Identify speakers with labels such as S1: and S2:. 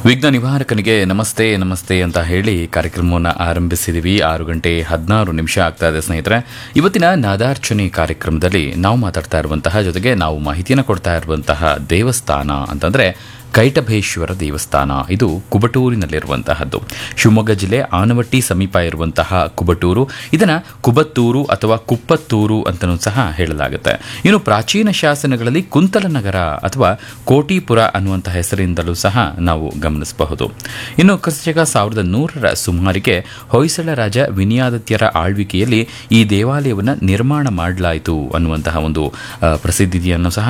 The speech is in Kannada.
S1: ವಿಘ್ನ ನಿವಾರಕನಿಗೆ ನಮಸ್ತೆ ನಮಸ್ತೆ ಅಂತ ಹೇಳಿ ಕಾರ್ಯಕ್ರಮವನ್ನು ಆರಂಭಿಸಿದೀವಿ ಆರು ಗಂಟೆ ಹದಿನಾರು ನಿಮಿಷ ಆಗ್ತಾ ಇದೆ ಸ್ನೇಹಿತರೆ ಇವತ್ತಿನ ನಾದಾರ್ಚನೆ ಕಾರ್ಯಕ್ರಮದಲ್ಲಿ ನಾವು ಮಾತಾಡ್ತಾ ಇರುವಂತಹ ಜೊತೆಗೆ ನಾವು ಮಾಹಿತಿಯನ್ನು ಕೊಡ್ತಾ ಇರುವಂತಹ ದೇವಸ್ಥಾನ ಅಂತಂದ್ರೆ ಕೈಟಭೇಶ್ವರ ದೇವಸ್ಥಾನ ಇದು ಕುಬಟೂರಿನಲ್ಲಿರುವಂತಹದ್ದು ಶಿವಮೊಗ್ಗ ಜಿಲ್ಲೆ ಆನವಟ್ಟಿ ಸಮೀಪ ಇರುವಂತಹ ಕುಬಟೂರು ಇದನ್ನ ಕುಬತ್ತೂರು ಅಥವಾ ಕುಪ್ಪತ್ತೂರು ಅಂತಲೂ ಸಹ ಹೇಳಲಾಗುತ್ತೆ ಇನ್ನು ಪ್ರಾಚೀನ ಶಾಸನಗಳಲ್ಲಿ ಕುಂತಲನಗರ ಅಥವಾ ಕೋಟಿಪುರ ಅನ್ನುವಂತಹ ಹೆಸರಿಂದಲೂ ಸಹ ನಾವು ಗಮನಿಸಬಹುದು ಇನ್ನು ಕರ್ನಾಟಕ ಸಾವಿರದ ನೂರರ ಸುಮಾರಿಗೆ ಹೊಯ್ಸಳ ರಾಜ ವಿನಿಯಾದಿತ್ಯರ ಆಳ್ವಿಕೆಯಲ್ಲಿ ಈ ದೇವಾಲಯವನ್ನು ನಿರ್ಮಾಣ ಮಾಡಲಾಯಿತು ಅನ್ನುವಂತಹ ಒಂದು ಆ, ಪ್ರಸಿದ್ಧಿಯನ್ನು ಸಹ